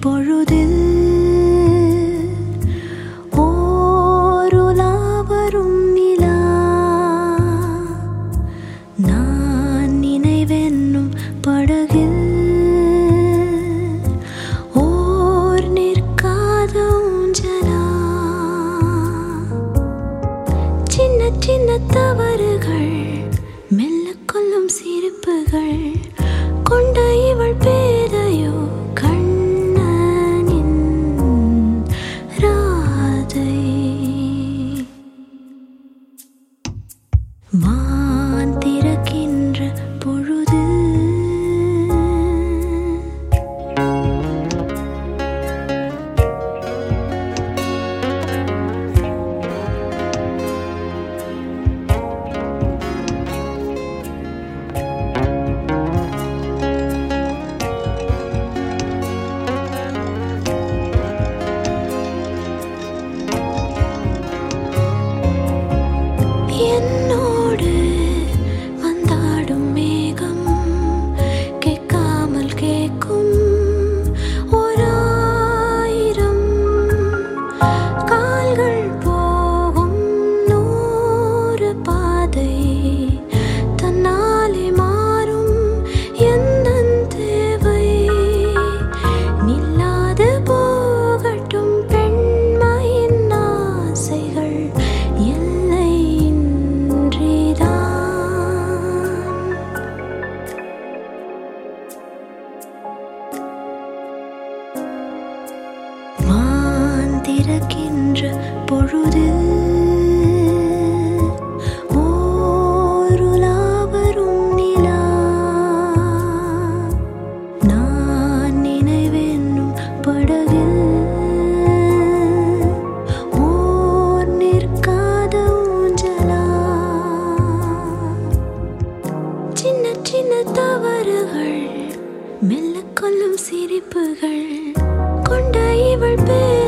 பொழுதில் ஓருலா வரும் நிலா நான் நினைவென்னும் படகில் ஓர் நிற்காத ஊஞ்சலா சின்ன சின்ன தவறுகள் மெல்ல கொல்லும் சிரிப்புகள் கொண்ட இவள் பேதையோ கண்ணனின் ராதை வான் திறக்கின்ற பொழுது என்னோடு வந்தாடும் மேகம் கேட்காமல் கேட்கும் ஓராயிரம் கால்கள் போகும் நூறு பாதை தன்னாலே மாறும் எந்தன் தேவை நில்லாது போகட்டும் பெண்மையின் ஆசைகள் எல்லையின்றிதான் வான் திறக்கின்ற பொழுது ஓருலா வரும் நிலா நான் நினைவென்னும் படகில் ஓர் நிற்காத ஊஞ்சலா சின்ன சின்ன தவறுகள் மெல்ல கொல்லும் சிரிப்புகள் கொண்ட இவள் பேர்